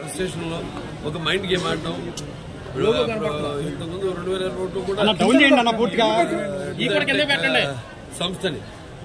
ఫ్రస్ట్రేషన్లో ఒక mind game ఆడటం ఇప్పుడు అప్పుడు ఇంతకుముందు రెండు వేల ఇరవై ఒకటి కూడా డౌన్ చేయండి అన్న పూర్తిగా పెట్టండి సంస్థని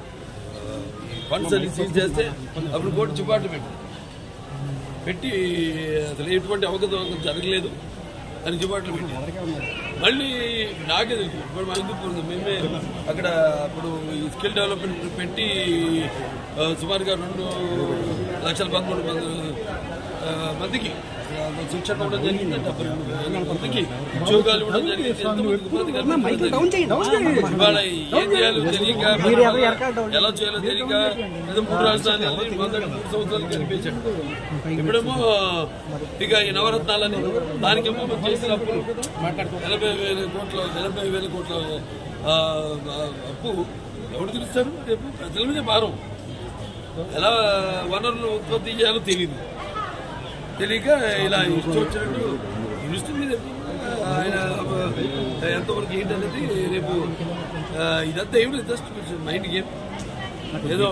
ఫండ్స్ అని సీజ్ చేస్తే అప్పుడు కోర్టు చిపాట్లు పెట్టి పెట్టి అసలు ఎటువంటి అవగతం జరగలేదు అని చిపాట్లు పెట్టి మళ్ళీ నాకే తెలుసు ఇప్పుడు మా హిందూపూర్ ఉంది. మేమే అక్కడ అప్పుడు ఈ స్కిల్ డెవలప్మెంట్ పెట్టి ఆ, సుమారుగా రెండు లక్షల పదమూడు మంది ఆ, మందికి ఆ, శిక్షణ ఇవ్వడం జరిగింది డెబ్బై రెండు వేల మందికి ఉద్యోగాలు ఇవ్వడం జరిగింది ఎంతమందికి ఉపాధి కల్పించడం జరిగింది. ఇవాళ ఏం చేయాలో తెలియక ఎలా చేయాలో తెలియక ఏదో మూడు రాజధానులు మొదటి మూడు సంవత్సరాలు కనిపించాడు ఇప్పుడేమో ఇక ఈ నవరత్నాలని దానికేమో మనం చేసిన అప్పులు ఎనభై వేల కోట్ల ఎనభై వేల కోట్ల ఆ, ఆ, అప్పు ఎవరు తెలుస్తారు రేపు ప్రజల మీద భారం ఎలా వనరులు ఉత్పత్తి చేయాలో తెలియదు తెలియక ఇలా ఇష్టం వచ్చినట్టు ఇష్టం మీద ఆయన ఎంతవరకు ఏంటనేది రేపు ఆ, ఇదంతా ఏమి జస్ట్ మైండ్ గేమ్ ఏదో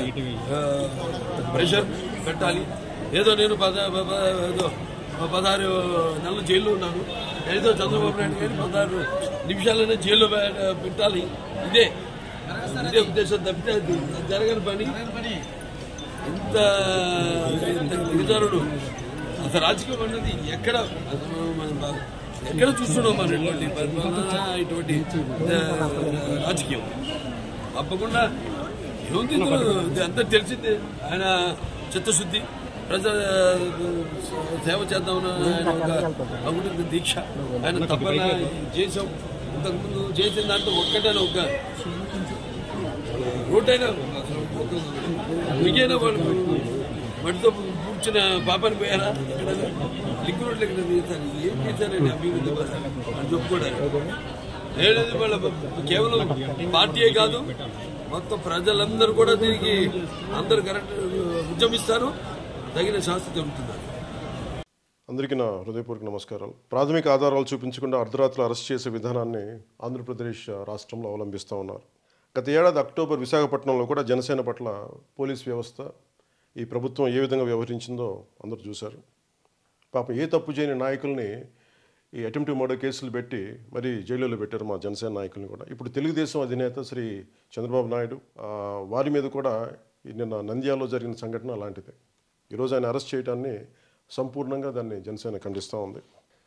ప్రెషర్ పెట్టాలి ఏదో నేను పద పద- ఏదో పదహారు నెలలు జైల్లో ఉన్నాను ఏదో చంద్రబాబు నాయుడు గారి పదహారు నిమిషాలనే జైల్లో పె- పెట్టాలి ఇదే ఇదే ఉద్దేశం తప్పితే అది జరగని పని ఇంత ఇంత దిగజారుడు అసలు రాజకీయం అన్నది ఎక్కడ అసలు మనం బా- ఎక్కడ చూస్తున్నాం మనం ఇటువంటి పరిపాలన ఇటువంటి ఆ, రాజకీయం తప్పకుండా ఏముంది ఇందులో ఇది అంతా తెలిసిందే ఆయన చిత్తశుద్ధి ప్రజల సేవ చేద్దామన్న ఆయన ఒక అగుడు దీక్ష ఆయన తప్పన చేసాం ఇంతకుముందు చేసిన దాంట్లో ఒక్కటైనా ఒక రోడ్డైనా అసలు ఒక మిగైనా వాళ్ళు మట్టితో కూర్చున్న పాపాన్ని పోయారా ఇక్కడ లింక్ రోడ్లు ఎక్కడ తీశారు ఏం చేశారండి అభివృద్ధి కోసం అని చెప్పుకోవడానికి ఏదైతే వాళ్ళ కేవలం పార్టీయే కాదు మొత్తం ప్రజలందరూ కూడా దీనికి అందరూ కరెక్ట్ ఉద్యమిస్తారు తగిన శాస్త్ర జరుగుతున్నారు అందరికీ నా హృదయపూర్వక నమస్కారాలు ప్రాథమిక ఆధారాలు చూపించకుండా అర్ధరాత్రులు అరెస్ట్ చేసే విధానాన్ని ఆంధ్రప్రదేశ్ రాష్ట్రంలో అవలంబిస్తూ ఉన్నారు గత ఏడాది అక్టోబర్ విశాఖపట్నంలో కూడా జనసేన పట్ల పోలీస్ వ్యవస్థ ఈ ప్రభుత్వం ఏ విధంగా వ్యవహరించిందో అందరూ చూశారు పాపం ఏ తప్పు చేయని నాయకుల్ని ఈ అటెంప్ట్ మర్డర్ కేసులు పెట్టి మరి జైలులో పెట్టారు మా జనసేన నాయకుల్ని కూడా ఇప్పుడు తెలుగుదేశం అధినేత శ్రీ చంద్రబాబు నాయుడు ఆ, వారి మీద కూడా ఈ నిన్న నంద్యాలలో జరిగిన సంఘటన అలాంటిదే ఈరోజు ఆయన అరెస్ట్ చేయడాన్ని సంపూర్ణంగా దాన్ని జనసేన ఖండిస్తూ ఉంది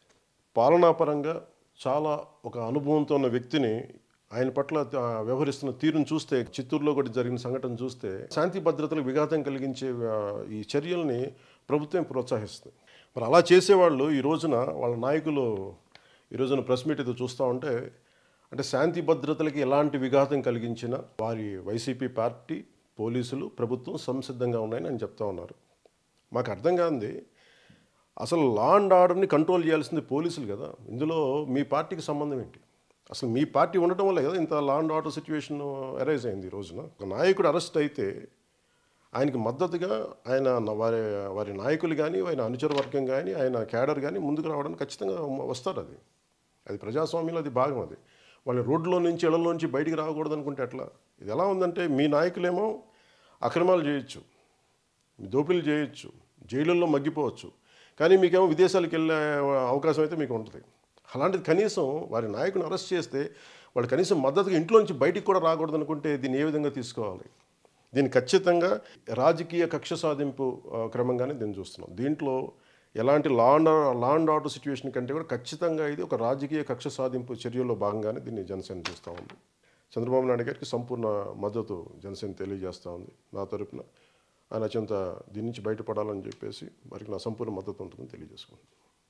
పాలనాపరంగా చాలా ఒక అనుభవంతో ఉన్న వ్యక్తిని ఆయన పట్ల ఆ, వ్యవహరిస్తున్న తీరును చూస్తే చిత్తూరులో కూడా జరిగిన సంఘటన చూస్తే శాంతి భద్రతలకు విఘాతం కలిగించే ఆ, ఈ చర్యల్ని ప్రభుత్వం ప్రోత్సహిస్తుంది మరి అలా చేసేవాళ్ళు ఈ రోజున వాళ్ళ నాయకులు ఈ రోజున ప్రెస్ మీట్ ఏదో చూస్తూ ఉంటే అంటే శాంతి భద్రతలకి ఎలాంటి విఘాతం కలిగించినా వారి వైసీపీ పార్టీ పోలీసులు ప్రభుత్వం సంసిద్ధంగా ఉన్నాయని ఆయన చెప్తా ఉన్నారు మాకు అర్థం కాంది అసలు లా అండ్ ఆర్డర్ని కంట్రోల్ చేయాల్సింది పోలీసులు కదా ఇందులో మీ పార్టీకి సంబంధం ఏంటి అసలు మీ పార్టీ ఉండటం వల్ల కదా ఇంత law and order situation arise అయింది ఈ రోజున ఒక నాయకుడు అరెస్ట్ అయితే ఆయనకి మద్దతుగా ఆయన న- వారి వారి నాయకులు కానీ ఆయన అనుచర వర్గం కానీ ఆయన క్యాడర్ కానీ ముందుకు రావడానికి ఖచ్చితంగా వస్తారు అది అది ప్రజాస్వామ్యంలో అది భాగం అది వాళ్ళ రోడ్లో నుంచి ఇళ్లలో నుంచి బయటికి రాకూడదు అనుకుంటే ఎట్లా ఇది ఎలా ఉందంటే మీ నాయకులేమో అక్రమాలు చేయొచ్చు దోపిడీలు చేయొచ్చు జైలుల్లో మగ్గిపోవచ్చు కానీ మీకేమో విదేశాలకు వెళ్ళే అవకాశం అయితే మీకు ఉంటుంది అలాంటిది కనీసం వారి నాయకుని అరెస్ట్ చేస్తే వాళ్ళు కనీసం మద్దతుగా ఇంట్లో నుంచి బయటికి కూడా రాకూడదు అనుకుంటే దీన్ని ఏ విధంగా తీసుకోవాలి దీన్ని ఖచ్చితంగా రాజకీయ కక్ష సాధింపు ఆ, క్రమంగానే దీన్ని చూస్తున్నాం దీంట్లో ఎలాంటి law and law and order situation కంటే కూడా ఖచ్చితంగా ఇది ఒక రాజకీయ కక్ష సాధింపు చర్యల్లో భాగంగానే దీన్ని జనసేన చూస్తూ ఉంది చంద్రబాబు నాయుడు గారికి సంపూర్ణ మద్దతు జనసేన తెలియజేస్తూ ఉంది నా తరపున ఆయన అత్యంత దీని నుంచి బయటపడాలని చెప్పేసి వారికి నా సంపూర్ణ మద్దతు ఉంటుందని తెలియజేసుకుంటున్నాను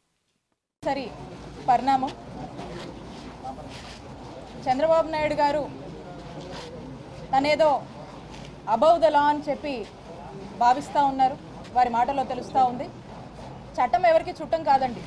సరి పరిణామం చంద్రబాబు నాయుడు గారు తనేదో అబౌవ్ ద లా అని చెప్పి భావిస్తూ ఉన్నారు వారి మాటలో తెలుస్తూ ఉంది చట్టం ఎవరికి చుట్టం కాదండి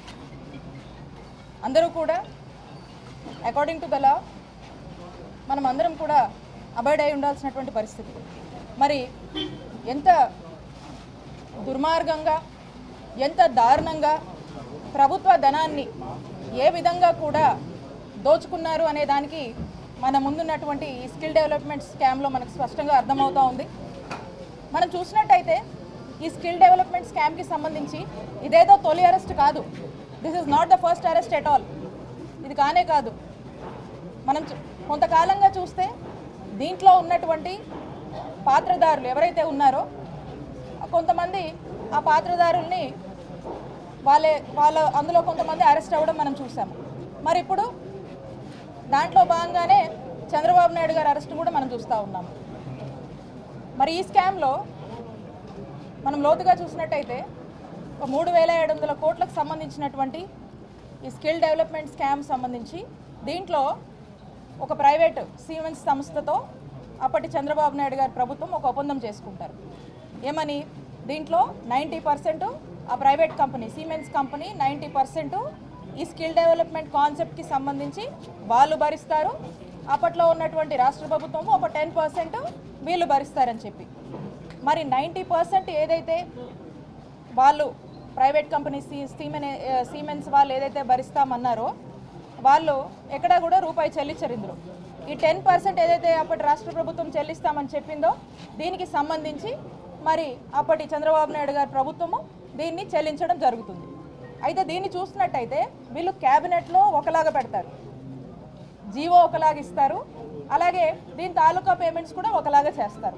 అందరూ కూడా అకార్డింగ్ టు ద లా మనం అందరం కూడా అబాయిడ్ అయి ఉండాల్సినటువంటి పరిస్థితి మరి ఎంత దుర్మార్గంగా ఎంత దారుణంగా ప్రభుత్వ ధనాన్ని ఏ విధంగా కూడా దోచుకున్నారు అనే దానికి మన ముందున్నటువంటి ఈ స్కిల్ డెవలప్మెంట్ స్కామ్లో మనకు స్పష్టంగా అర్థమవుతూ ఉంది మనం చూసినట్టయితే ఈ స్కిల్ డెవలప్మెంట్ స్కామ్కి సంబంధించి ఇదేదో తొలి అరెస్ట్ కాదు this is not the first arrest at all ఇది కానే కాదు మనం చూ- కొంతకాలంగా చూస్తే దీంట్లో ఉన్నటువంటి పాత్రదారులు ఎవరైతే ఉన్నారో కొంతమంది ఆ పాత్రదారుల్ని వాళ్ళే వాళ్ళ అందులో కొంతమంది అరెస్ట్ అవ్వడం మనం చూసాము మరి ఇప్పుడు దాంట్లో భాగంగానే చంద్రబాబు నాయుడు గారి అరెస్ట్ కూడా మనం చూస్తూ ఉన్నాము మరి ఈ స్కామ్లో మనం లోతుగా చూసినట్టయితే ఒక మూడు వేల ఏడు వందల కోట్లకు సంబంధించినటువంటి ఈ స్కిల్ డెవలప్మెంట్ స్కామ్ సంబంధించి దీంట్లో ఒక ప్రైవేట్ సీమెన్స్ సంస్థతో అప్పటి చంద్రబాబు నాయుడు గారి ప్రభుత్వం ఒక ఒప్పందం చేసుకుంటారు ఏమని దీంట్లో నైంటీ పర్సెంట్ ఆ private company Siemens company ninety percent ఈ స్కిల్ డెవలప్మెంట్ కాన్సెప్ట్కి సంబంధించి వాళ్ళు భరిస్తారు అప్పట్లో ఉన్నటువంటి రాష్ట్ర ప్రభుత్వం ఒక టెన్ పర్సెంట్ వీళ్ళు భరిస్తారని చెప్పి మరి నైంటీ పర్సెంట్ ఏదైతే వాళ్ళు ప్రైవేట్ కంపెనీ సీ సీమెన్ సీమెన్స్ వాళ్ళు ఏదైతే భరిస్తామన్నారో వాళ్ళు ఎక్కడా కూడా రూపాయి చెల్లించరు ఇందులో ఈ టెన్ పర్సెంట్ ఏదైతే అప్పటి రాష్ట్ర ప్రభుత్వం చెల్లిస్తామని చెప్పిందో దీనికి సంబంధించి మరి అప్పటి చంద్రబాబు నాయుడు గారి ప్రభుత్వము దీన్ని చెల్లించడం జరుగుతుంది అయితే దీన్ని చూసినట్టయితే వీళ్ళు క్యాబినెట్లో ఒకలాగా పెడతారు జీవో ఒకలాగా ఇస్తారు అలాగే దీని తాలూకా పేమెంట్స్ కూడా ఒకలాగా చేస్తారు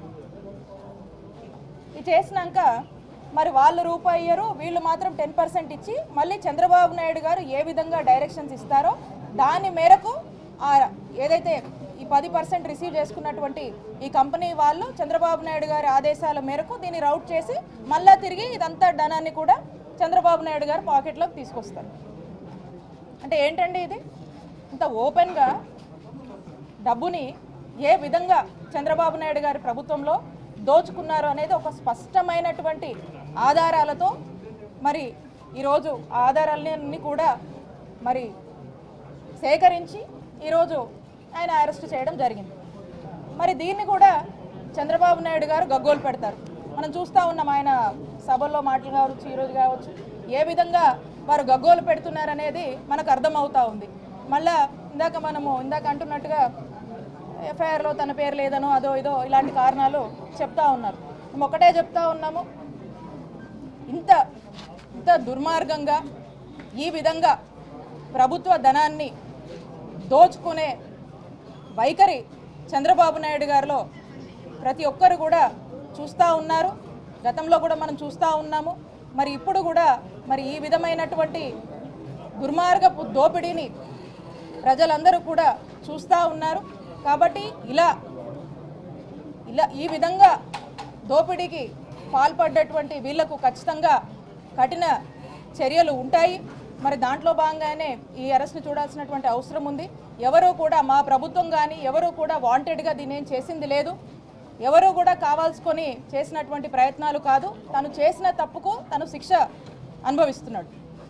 ఇది చేసినాక మరి వాళ్ళు రూపాయి ఇయ్యరు వీళ్ళు మాత్రం టెన్ పర్సెంట్ ఇచ్చి మళ్ళీ చంద్రబాబు నాయుడు గారు ఏ విధంగా డైరెక్షన్స్ ఇస్తారో దాని మేరకు ఆ ఏదైతే ఈ పది పర్సెంట్ రిసీవ్ చేసుకున్నటువంటి ఈ కంపెనీ వాళ్ళు చంద్రబాబు నాయుడు గారి ఆదేశాల మేరకు దీన్ని రౌట్ చేసి మళ్ళా తిరిగి ఇదంతా ధనాన్ని కూడా చంద్రబాబు నాయుడు గారు పాకెట్లోకి తీసుకొస్తారు అంటే ఏంటండి ఇది ఇంత ఓపెన్గా డబ్బుని ఏ విధంగా చంద్రబాబు నాయుడు గారి ప్రభుత్వంలో దోచుకున్నారు అనేది ఒక స్పష్టమైనటువంటి ఆధారాలతో మరి ఈరోజు ఆ ఆధారాలన్నీ కూడా మరి సేకరించి ఈరోజు ఆయన అరెస్ట్ చేయడం జరిగింది మరి దీన్ని కూడా చంద్రబాబు నాయుడు గారు గగ్గోలు పెడతారు మనం చూస్తూ ఉన్నాం ఆయన సభల్లో మాటలు కావచ్చు ఈరోజు కావచ్చు ఏ విధంగా వారు గగ్గోలు పెడుతున్నారనేది మనకు అర్థమవుతా ఉంది మళ్ళా ఇందాక మనము ఇందాక అంటున్నట్టుగా ఎఫ్ఐఆర్లో తన పేరు లేదనో అదో ఇదో ఇలాంటి కారణాలు చెప్తా ఉన్నారు మేము ఒకటే చెప్తా ఉన్నాము ఇంత ఇంత దుర్మార్గంగా ఈ విధంగా ప్రభుత్వ ధనాన్ని దోచుకునే వైఖరి చంద్రబాబు నాయుడు గారిలో ప్రతి ఒక్కరు కూడా చూస్తూ ఉన్నారు గతంలో కూడా మనం చూస్తూ ఉన్నాము మరి ఇప్పుడు కూడా మరి ఈ విధమైనటువంటి దుర్మార్గపు దోపిడీని ప్రజలందరూ కూడా చూస్తూ ఉన్నారు కాబట్టి ఇలా ఇలా ఈ విధంగా దోపిడీకి పాల్పడ్డటువంటి వీళ్లకు ఖచ్చితంగా కఠిన చర్యలు ఉంటాయి మరి దాంట్లో భాగంగానే ఈ అరెస్ట్ని చూడాల్సినటువంటి అవసరం ఉంది ఎవరు కూడా మా ప్రభుత్వం కానీ ఎవరు కూడా వాంటెడ్గా దీన్ని ఏం చేసింది లేదు ఎవరు కూడా కావాల్సుకొని చేసినటువంటి ప్రయత్నాలు కాదు తను చేసిన తప్పుకు తను శిక్ష అనుభవిస్తున్నాడు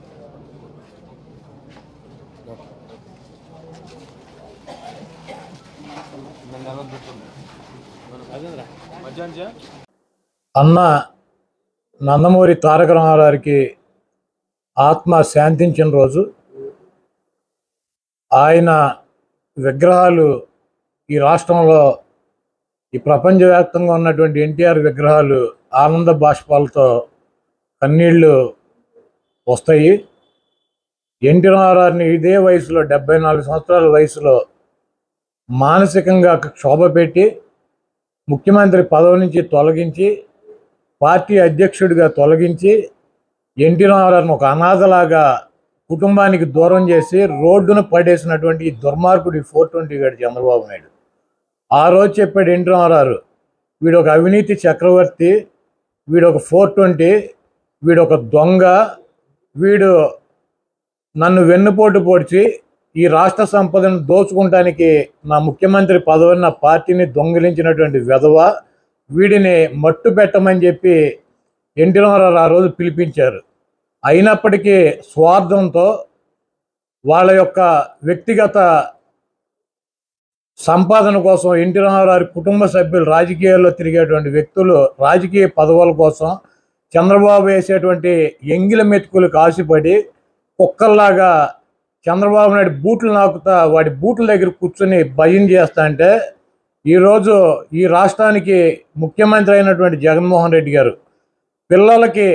అన్న నందమూరి తారక రామారావుకి ఆత్మ శాంతించిన రోజు ఆయన విగ్రహాలు ఈ రాష్ట్రంలో ఈ ప్రపంచవ్యాప్తంగా ఉన్నటువంటి ఎన్టీఆర్ విగ్రహాలు ఆనంద బాష్పాలతో కన్నీళ్లు వస్తాయి ఎన్టీ రామారావుని ఇదే వయసులో డెబ్బై నాలుగు సంవత్సరాల వయసులో మానసికంగా క్షోభ పెట్టి ముఖ్యమంత్రి పదవి నుంచి తొలగించి పార్టీ అధ్యక్షుడిగా తొలగించి ఎన్టీ రామారావుని ఒక అనాథలాగా కుటుంబానికి దూరం చేసి రోడ్డును పడేసినటువంటి ఈ దుర్మార్గుడి ఫోర్ ట్వంటీ గాడు చంద్రబాబు నాయుడు ఆ రోజు చెప్పాడు ఎన్టీ రామారావు వీడు ఒక అవినీతి చక్రవర్తి వీడు ఒక ఫోర్ ట్వంటీ వీడు ఒక దొంగ వీడు నన్ను వెన్నుపోటు పొడిచి ఈ రాష్ట్ర సంపదను దోచుకుంటానికి నా ముఖ్యమంత్రి పదవిని నా పార్టీని దొంగిలించినటువంటి వెధవ వీడిని మట్టు పెట్టమని చెప్పి ఎన్టీ రామారావు ఆ రోజు పిలిపించారు అయినప్పటికీ స్వార్థంతో వాళ్ళ యొక్క వ్యక్తిగత సంపాదన కోసం ఎన్టీ రామారావు కుటుంబ సభ్యులు రాజకీయాల్లో తిరిగేటువంటి వ్యక్తులు రాజకీయ పదవుల కోసం చంద్రబాబు వేసేటువంటి ఎంగిల మెతుకులకు ఆశపడి కుక్కల్లాగా చంద్రబాబు నాయుడు బూట్లు నాకుతా వాడి బూట్ల దగ్గర కూర్చుని భయం చేస్తా అంటే ఈరోజు ఈ రాష్ట్రానికి ముఖ్యమంత్రి అయినటువంటి జగన్మోహన్ రెడ్డి గారు పిల్లలకి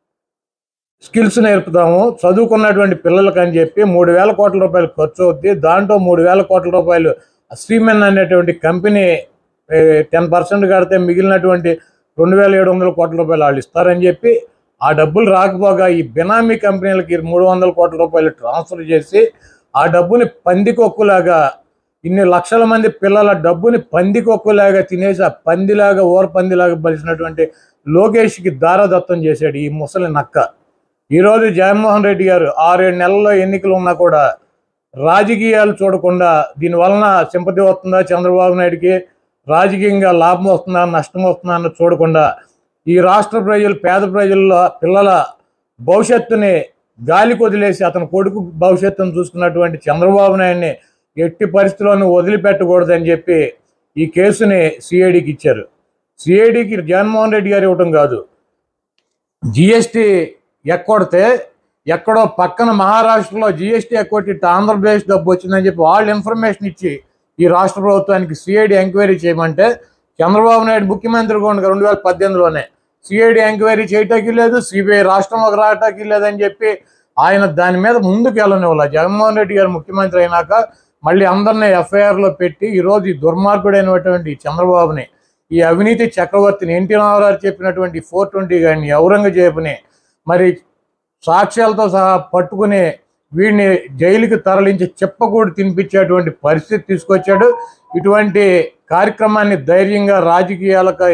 స్కిల్స్ నేర్పుతాము చదువుకున్నటువంటి పిల్లలకి అని చెప్పి మూడు వేల కోట్ల రూపాయలు ఖర్చు అవుద్ది దాంట్లో మూడు వేల కోట్ల రూపాయలు స్ట్రీమెన్ అనేటువంటి కంపెనీ టెన్ పర్సెంట్ కడితే మిగిలినటువంటి రెండు వేల ఏడు వందల కోట్ల రూపాయలు వాళ్ళు ఇస్తారని చెప్పి ఆ డబ్బులు రాకపోగా ఈ బినామీ కంపెనీలకి మూడు వందల కోట్ల రూపాయలు ట్రాన్స్ఫర్ చేసి ఆ డబ్బుని పందికొక్కులాగా ఇన్ని లక్షల మంది పిల్లల డబ్బుని పందికొక్కులాగా తినేసి ఆ పందిలాగా ఊర పందిలాగా బలిసినటువంటి లోకేష్కి దారదత్తం చేశాడు ఈ ముసలి నక్క ఈరోజు జగన్మోహన్ రెడ్డి గారు ఆరేడు నెలల్లో ఎన్నికలు ఉన్నా కూడా రాజకీయాలు చూడకుండా దీని వలన సింపతి వస్తుందా చంద్రబాబు నాయుడికి రాజకీయంగా లాభం వస్తుందా నష్టం వస్తుందా అన్న చూడకుండా ఈ రాష్ట్ర ప్రజలు పేద ప్రజల్లో పిల్లల భవిష్యత్తుని గాలికి వదిలేసి అతని కొడుకు భవిష్యత్తును చూసుకున్నటువంటి చంద్రబాబు నాయుడిని ఎట్టి పరిస్థితుల్లోనూ వదిలిపెట్టకూడదని చెప్పి ఈ కేసుని సిఐడికి ఇచ్చారు సిఐడికి జగన్మోహన్ రెడ్డి గారు ఇవ్వటం కాదు జిఎస్టీ ఎక్కొడితే ఎక్కడో పక్కన మహారాష్ట్రలో జిఎస్టీ ఎక్కొట్టి ఇటు ఆంధ్రప్రదేశ్ డబ్బు వచ్చిందని చెప్పి వాళ్ళు ఇన్ఫర్మేషన్ ఇచ్చి ఈ రాష్ట్ర ప్రభుత్వానికి సిఐడి ఎంక్వైరీ చేయమంటే చంద్రబాబు నాయుడు ముఖ్యమంత్రిగా ఉండగా రెండు వేల పద్దెనిమిదిలోనే సిఐడి ఎంక్వైరీ చేయటానికి లేదు సిబిఐ రాష్ట్రంలోకి రావటానికి లేదని చెప్పి ఆయన దాని మీద ముందుకు వెళ్ళనివ్వాలి జగన్మోహన్ రెడ్డి గారు ముఖ్యమంత్రి అయినాక మళ్ళీ అందరినీ ఎఫ్ఐఆర్లో పెట్టి ఈరోజు ఈ దుర్మార్గుడైనటువంటి చంద్రబాబుని ఈ అవినీతి చక్రవర్తిని ఎన్టీ రామారావు చెప్పినటువంటి ఫోర్ ట్వంటీ గారిని ఔరంగజేబుని మరి సాక్ష్యాలతో సహా పట్టుకుని వీడిని జైలుకి తరలించి చెప్పకూడి తినిపించేటువంటి పరిస్థితి తీసుకొచ్చాడు ఇటువంటి కార్యక్రమాన్ని ధైర్యంగా రాజకీయాలకు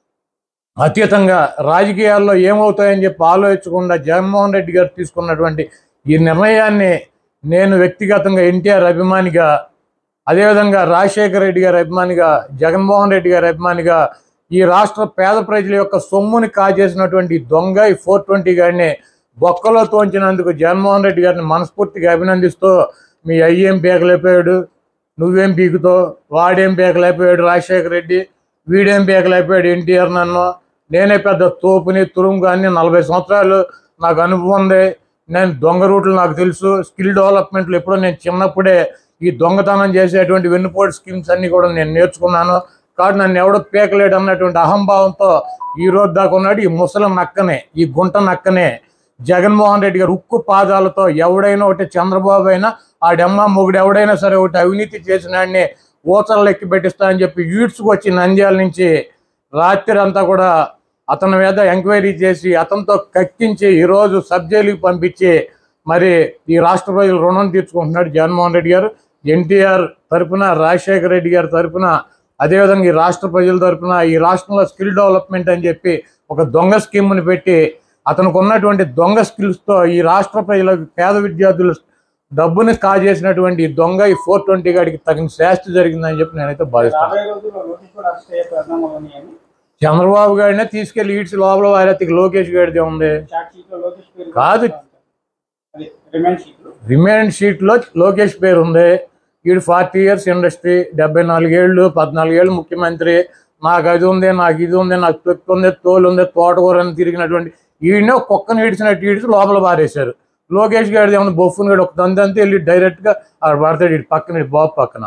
అతీతంగా రాజకీయాల్లో ఏమవుతాయని చెప్పి ఆలోచించకుండా జగన్మోహన్ రెడ్డి గారు తీసుకున్నటువంటి ఈ నిర్ణయాన్ని నేను వ్యక్తిగతంగా ఎన్టీఆర్ అభిమానిగా అదేవిధంగా రాజశేఖర రెడ్డి గారి అభిమానిగా జగన్మోహన్ రెడ్డి గారి అభిమానిగా ఈ రాష్ట్ర పేద ప్రజల యొక్క సొమ్ముని కాజేసినటువంటి ఈ దొంగ ఈ ఫోర్ ట్వంటీ గారిని బొక్కలో తోంచినందుకు జగన్మోహన్ రెడ్డి గారిని మనస్ఫూర్తిగా అభినందిస్తూ మీ అయ్యేం పీకలేకపోయాడు నువ్వేం పీకుతో వాడేం పీకలేకపోయాడు రాజశేఖర రెడ్డి వీడేం పీకలేకపోయాడు ఎన్టీఆర్ నన్ను నేనే పెద్ద తోపుని తురుము కానీ నలభై సంవత్సరాలు నాకు అనుభవం ఉంది నేను దొంగ రూట్లు నాకు తెలుసు స్కిల్ డెవలప్మెంట్లు ఎప్పుడో నేను చిన్నప్పుడే ఈ దొంగతనం చేసేటువంటి వెన్నుపోటు స్కీమ్స్ అన్ని కూడా నేను నేర్చుకున్నాను కాబట్టి నన్ను ఎవడో పీకలేడు అన్నటువంటి అహంభావంతో ఈ రోజు దాకా ఉన్నాడు ఈ ముసలి నక్కనే ఈ గుంట నక్కనే జగన్మోహన్ రెడ్డి గారు ఉక్కు పాదాలతో ఎవడైనా ఒకటి చంద్రబాబు అయినా ఆడమ్మ మొగుడు ఎవడైనా సరే ఒకటి అవినీతి చేసిన వాడిని ఊచలు ఎక్కి పెట్టిస్తా అని చెప్పి ఈడ్చుకు వచ్చి నంద్యాల నుంచి రాత్రి అంతా కూడా అతని మీద ఎంక్వైరీ చేసి అతనితో కక్కించి ఈరోజు సబ్ జైలుకి పంపించి మరి ఈ రాష్ట్ర ప్రజలు రుణం తీర్చుకుంటున్నాడు జగన్మోహన్ రెడ్డి గారు ఎన్టీఆర్ తరపున రాజశేఖర రెడ్డి గారి తరపున అదేవిధంగా ఈ రాష్ట్ర ప్రజల తరపున ఈ రాష్ట్రంలో స్కిల్ డెవలప్మెంట్ అని చెప్పి ఒక దొంగ స్కీమ్ని పెట్టి అతనికి ఉన్నటువంటి దొంగ స్కిల్స్తో ఈ రాష్ట్ర ప్రజలకు పేద విద్యార్థులు డబ్బుని కాజేసినటువంటి ఈ దొంగ ఈ ఫోర్ ట్వంటీ గాడికి తగిన శాస్తి జరిగిందని చెప్పి నేనైతే భావిస్తాను రాబోయే రోజుల్లో లోకేష్ కూడా అరెస్ట్ అయ్యే ప్రయత్నాలు ఉన్నాయని చంద్రబాబు గారినే తీసుకెళ్లి ఈడ్చి లోపల వారెత్తికి లోకేష్ గారిదే ఉంది చాట్ షీట్ లో లోకేష్ పేరు కాదు. అదే రిమైండ్ షీట్ లో రిమైండ్ షీట్లో లోకేష్ పేరు ఉంది వీడు ఫార్టీ ఇయర్స్ ఇండస్ట్రీ డెబ్బై నాలుగేళ్ళు పద్నాలుగేళ్ళు ముఖ్యమంత్రి నాకు అది ఉంది నాకు ఇది ఉంది నాకు తొక్కు ఉంది తోలు ఉంది తోటకూర అని తిరిగినటువంటి ఈయన కుక్కను ఈడ్చినట్టు ఈడ్చి లోపల పారేశారు లోకేష్ గారిది ఏమన్నా బొఫ్ఫున్ గడు ఒక దంతంతా వెళ్ళి డైరెక్ట్గా ఆడ పడతాడు ఇటు పక్కన ఇటు బాబు పక్కన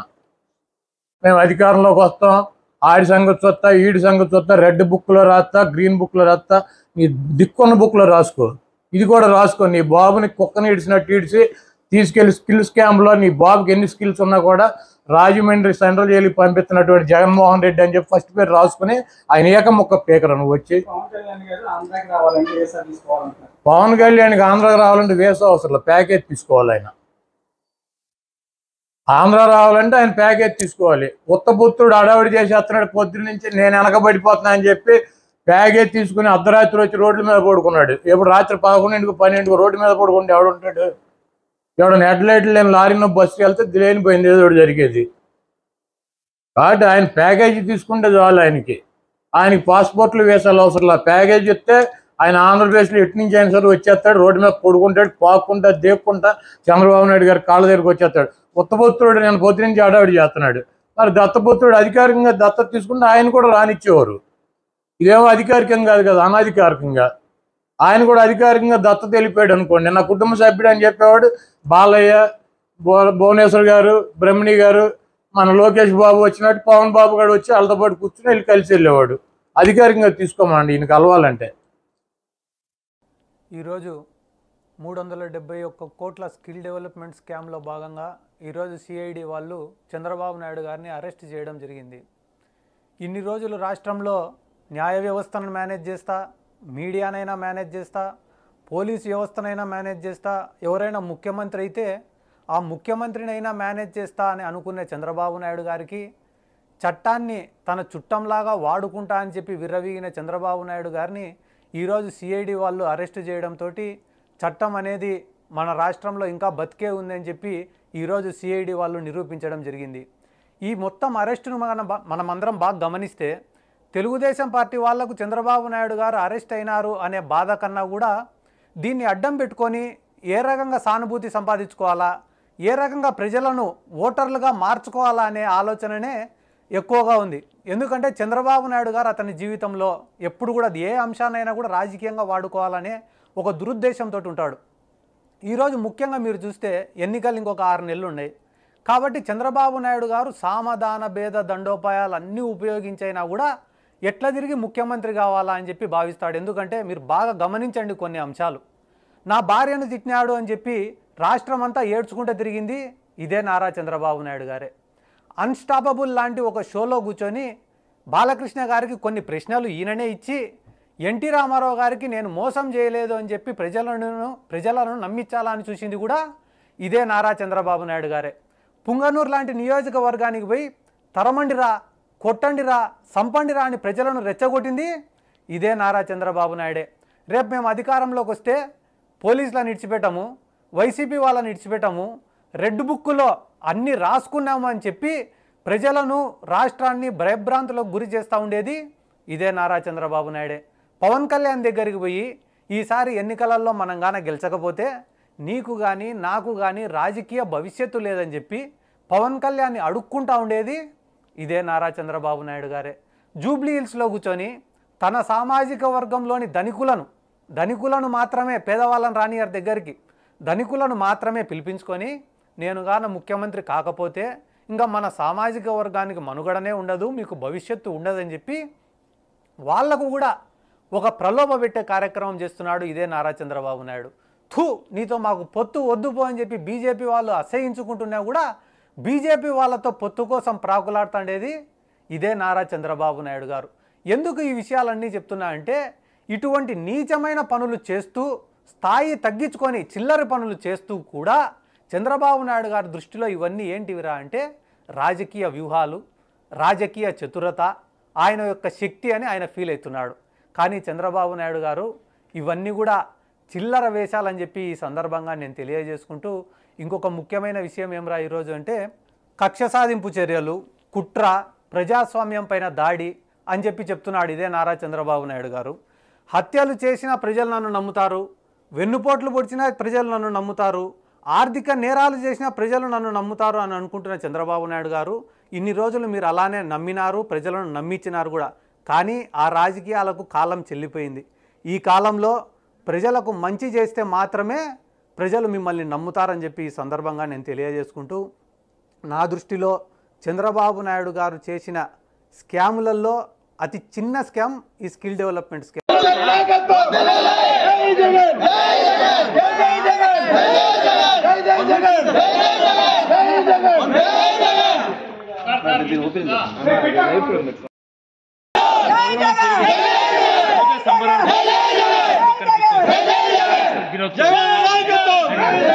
మేము అధికారంలోకి వస్తాం ఆడి సంగతి చూస్తా ఈడి సంగతి చూస్తా రెడ్ బుక్లో రాస్తా గ్రీన్ బుక్లో రాస్తా నీ దిక్కున్న బుక్లో రాసుకో ఇది కూడా రాసుకో నీ బాబుని కుక్కని ఇడిచినట్టు ఇడిచి తీసుకెళ్లి స్కిల్ స్కామ్లో నీ బాబుకి ఎన్ని స్కిల్స్ ఉన్నా కూడా రాజమండ్రి సెంట్రల్ జైలుకి పంపిస్తున్నటువంటి జగన్మోహన్ రెడ్డి అని చెప్పి ఫస్ట్ పేరు రాసుకుని ఆయన ఏక ముక్క పీకరు నువ్వు వచ్చి పవన్ కళ్యాణ్ గారు ఆంధ్రాకి రావాలంటే ఏ సార్ తీసుకోవాలంటారు పవన్ కళ్యాణ్కి ఆంధ్రాకి రావాలంటే వేసే అవసరం లేదు. ప్యాకేజ్ తీసుకోవాలి ఆయన ఆంధ్ర రావాలంటే ఆయన ప్యాకేజ్ తీసుకోవాలి ఉత్తపుత్రుడు అడవిడి చేసి అత్తనాడు పొద్దున్న నుంచి నేను వెనకబడిపోతున్నా అని చెప్పి ప్యాకేజ్ తీసుకుని అర్ధరాత్రి వచ్చి రోడ్ల మీద పడుకున్నాడు ఎప్పుడు రాత్రి పదకొండింటికి పన్నెండుకి రోడ్డు మీద పడుకుంటే ఎవడుంటాడు ఎవడ హెడ్ లైట్లు లేని లారీలో బస్సుకి వెళ్తే లేనిపోయింది ఏదో ఒకటి జరిగేది కాబట్టి ఆయన ప్యాకేజీ తీసుకుంటే చాలు ఆయనకి ఆయనకి పాస్పోర్ట్లు వేసాలి అవసరం లేదు ప్యాకేజ్ ఇస్తే ఆయన ఆంధ్రప్రదేశ్లో ఎటు నుంచి అయినా సరే వచ్చేస్తాడు రోడ్డు మీద పడుకుంటాడు పాక్కుంటా దేక్కుంటా చంద్రబాబు నాయుడు గారి కాళ్ళ దగ్గరికి వచ్చేస్తాడు ఉత్తపుత్రుడు నేను పొద్దు నుంచి ఆడావిడి చేస్తున్నాడు మరి దత్తపుత్రుడు అధికారికంగా దత్తత తీసుకుంటే ఆయన కూడా రానిచ్చేవారు ఇదేమో అధికారికంగా కాదు కదా అనధికారికంగా ఆయన కూడా అధికారికంగా దత్తత వెళ్ళిపోయాడు అనుకోండి నా కుటుంబ సభ్యుడు అని చెప్పేవాడు బాలయ్య భువ భువనేశ్వర్ గారు బ్రహ్మణి గారు మన లోకేష్ బాబు వచ్చినట్టు పవన్ బాబు గారు వచ్చి వాళ్ళతో పాటు కూర్చుని వెళ్ళి కలిసి వెళ్ళేవాడు అధికారికంగా తీసుకోమండి ఈయనకి కలవాలంటే ఈరోజు మూడు వందల డెబ్బై ఒక్క కోట్ల స్కిల్ డెవలప్మెంట్ స్కామ్లో భాగంగా ఈరోజు సిఐడి వాళ్ళు చంద్రబాబు నాయుడు గారిని అరెస్ట్ చేయడం జరిగింది ఇన్ని రోజులు రాష్ట్రంలో న్యాయ వ్యవస్థను మేనేజ్ చేస్తా మీడియానైనా మేనేజ్ చేస్తా పోలీస్ వ్యవస్థనైనా మేనేజ్ చేస్తా ఎవరైనా ముఖ్యమంత్రి అయితే ఆ ముఖ్యమంత్రినైనా మేనేజ్ చేస్తా అని అనుకునే చంద్రబాబు నాయుడు గారికి చట్టాన్ని తన చుట్టంలాగా వాడుకుంటా అని చెప్పి విర్రవీగిన చంద్రబాబు నాయుడు గారిని ఈరోజు సిఐడి వాళ్ళు అరెస్ట్ చేయడంతో చట్టం అనేది మన రాష్ట్రంలో ఇంకా బతికే ఉందని చెప్పి ఈరోజు సిఐడి వాళ్ళు నిరూపించడం జరిగింది ఈ మొత్తం అరెస్టును మన మనమందరం బాగా గమనిస్తే తెలుగుదేశం పార్టీ వాళ్లకు చంద్రబాబు నాయుడు గారు అరెస్ట్ అయినారు అనే బాధ కన్నా కూడా దీన్ని అడ్డం పెట్టుకొని ఏ రకంగా సానుభూతి సంపాదించుకోవాలా ఏ రకంగా ప్రజలను ఓటర్లుగా మార్చుకోవాలా అనే ఆలోచననే ఎక్కువగా ఉంది ఎందుకంటే చంద్రబాబు నాయుడు గారు అతని జీవితంలో ఎప్పుడు కూడా ఏ అంశాన్నైనా కూడా రాజకీయంగా వాడుకోవాలనే ఒక దురుద్దేశంతో ఉంటాడు ఈరోజు ముఖ్యంగా మీరు చూస్తే ఎన్నికలు ఇంకొక ఆరు నెలలు ఉన్నాయి కాబట్టి చంద్రబాబు నాయుడు గారు సామధాన భేద దండోపాయాలు అన్నీ ఉపయోగించైనా కూడా ఎట్లా తిరిగి ముఖ్యమంత్రి కావాలా అని చెప్పి భావిస్తాడు ఎందుకంటే మీరు బాగా గమనించండి కొన్ని అంశాలు నా భార్యను తిట్టినాడు అని చెప్పి రాష్ట్రం అంతా ఏడ్చుకుంటూ తిరిగింది ఇదే నారా చంద్రబాబు నాయుడు గారే అన్స్టాపబుల్ లాంటి ఒక షోలో కూర్చొని బాలకృష్ణ గారికి కొన్ని ప్రశ్నలు ఈయననే ఇచ్చి ఎన్టీ రామారావు గారికి నేను మోసం చేయలేదు అని చెప్పి ప్రజలను ప్రజలను నమ్మించాలని చూసింది కూడా ఇదే నారా చంద్రబాబు నాయుడు గారే పుంగనూరు లాంటి నియోజకవర్గానికి పోయి తరమండిరా కొట్టండిరా సంపండిరా అని ప్రజలను రెచ్చగొట్టింది ఇదే నారా చంద్రబాబు నాయుడే రేపు మేము అధికారంలోకి వస్తే పోలీసులను ఇడిచిపెట్టము వైసీపీ వాళ్ళని ఇడిచిపెట్టము రెడ్ బుక్కులో అన్ని రాసుకున్నాము అని చెప్పి ప్రజలను రాష్ట్రాన్ని భయభ్రాంతులకు గురి చేస్తూ ఉండేది ఇదే నారా చంద్రబాబు నాయుడే పవన్ కళ్యాణ్ దగ్గరికి పోయి ఈసారి ఎన్నికలలో మనం గాన గెలిచకపోతే నీకు కానీ నాకు కానీ రాజకీయ భవిష్యత్తు లేదని చెప్పి పవన్ కళ్యాణ్ని అడుక్కుంటా ఉండేది ఇదే నారా చంద్రబాబు నాయుడు గారే జూబ్లీ హిల్స్లో కూర్చొని తన సామాజిక వర్గంలోని ధనికులను ధనికులను మాత్రమే పేదవాళ్ళని రానియారు దగ్గరికి ధనికులను మాత్రమే పిలిపించుకొని నేను గాన ముఖ్యమంత్రి కాకపోతే ఇంకా మన సామాజిక వర్గానికి మనుగడనే ఉండదు మీకు భవిష్యత్తు ఉండదని చెప్పి వాళ్లకు కూడా ఒక ప్రలోభ పెట్టే కార్యక్రమం చేస్తున్నాడు ఇదే నారా చంద్రబాబు నాయుడు థూ నీతో మాకు పొత్తు వద్దు పో అని చెప్పి బీజేపీ వాళ్ళు అసహించుకుంటున్నా కూడా బీజేపీ వాళ్ళతో పొత్తు కోసం ప్రాకులాడుతుండేది ఇదే నారా చంద్రబాబు నాయుడు గారు ఎందుకు ఈ విషయాలన్నీ చెప్తున్నా అంటే ఇటువంటి నీచమైన పనులు చేస్తూ స్థాయి తగ్గించుకొని చిల్లరి పనులు చేస్తూ కూడా చంద్రబాబు నాయుడు గారి దృష్టిలో ఇవన్నీ ఏంటివిరా అంటే రాజకీయ వ్యూహాలు రాజకీయ చతురత ఆయన యొక్క శక్తి అని ఆయన ఫీల్ అవుతున్నాడు కానీ చంద్రబాబు నాయుడు గారు ఇవన్నీ కూడా చిల్లర వేషాలని చెప్పి ఈ సందర్భంగా నేను తెలియజేసుకుంటూ ఇంకొక ముఖ్యమైన విషయం ఏమరా ఈరోజు అంటే కక్ష సాధింపు చర్యలు కుట్ర ప్రజాస్వామ్యం పైన దాడి అని చెప్పి చెప్తున్నాడు ఇదే నారా చంద్రబాబు నాయుడు గారు హత్యలు చేసిన ప్రజలు నన్ను నమ్ముతారు వెన్నుపోట్లు పొడిచిన ప్రజలు నన్ను నమ్ముతారు ఆర్థిక నేరాలు చేసిన ప్రజలు నన్ను నమ్ముతారు అని అనుకుంటున్న చంద్రబాబు నాయుడు గారు ఇన్ని రోజులు మీరు అలానే నమ్మినారు ప్రజలను నమ్మించినారు కూడా కానీ ఆ రాజకీయాలకు కాలం చెల్లిపోయింది ఈ కాలంలో ప్రజలకు మంచి చేస్తే మాత్రమే ప్రజలు మిమ్మల్ని నమ్ముతారని చెప్పి ఈ సందర్భంగా నేను తెలియజేసుకుంటూ నా దృష్టిలో చంద్రబాబు నాయుడు గారు చేసిన స్కాములలో అతి చిన్న స్కామ్ ఈ స్కిల్ డెవలప్మెంట్ స్కామ్ జై జగన్